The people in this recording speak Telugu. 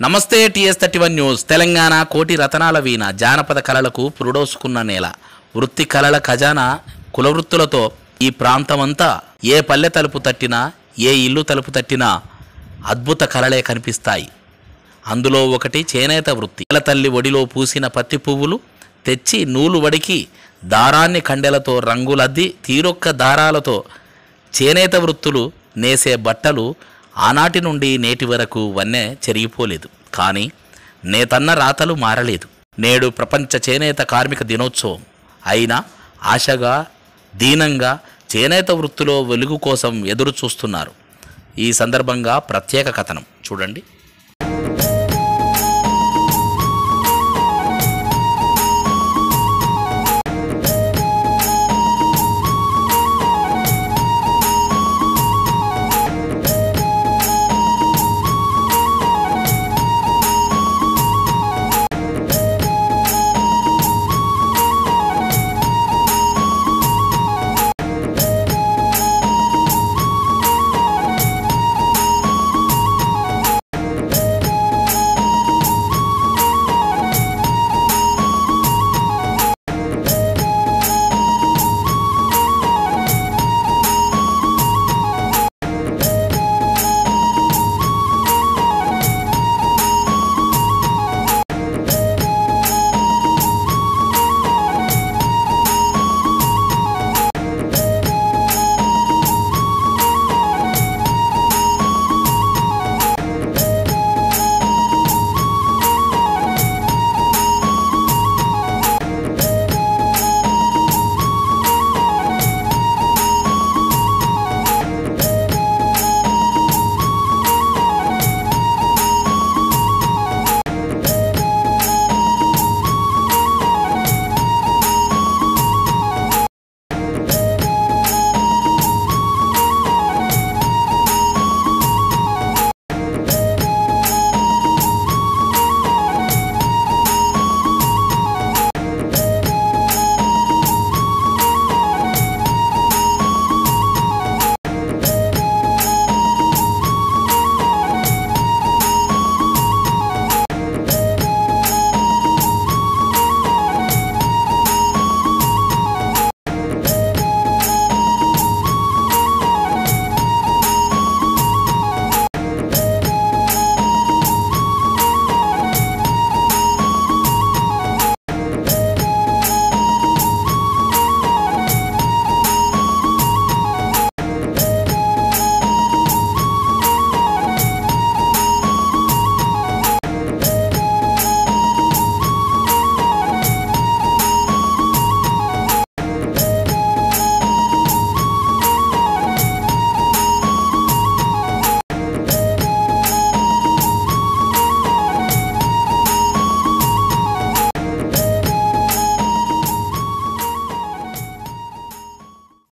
నమస్తే TS thirty one news Telangana కోటి రతనాల వీణ జానపద కళలకు పురుడోసుకున్న నేల వృత్తి కళల ఖజానా కులవృత్తులతో ఈ ప్రాంతమంతా ఏ పల్లె తలుపు తట్టినా ఏ ఇల్లు తలుపు తట్టినా అద్భుత కళలే కనిపిస్తాయి అందులో ఒకటి చేనేత వృత్తి నేల తల్లి ఒడిలో పూసిన పత్తి పువ్వులు తెచ్చి నూలు వడికి దారాన్ని కండెలతో రంగులద్ది తీరొక్క దారాలతో చేనేత వృత్తులు నేసే బట్టలు ఆనాటి నుండి నేటి వరకు వన్నె చెరిగిపోలేదు కానీ నేతన్న రాతలు మారలేదు నేడు ప్రపంచ చేనేత కార్మిక దినోత్సవం అయినా ఆశగా దీనంగా చేనేత వృత్తిలో వెలుగు కోసం ఎదురు చూస్తున్నారు ఈ సందర్భంగా ప్రత్యేక కథనం చూడండి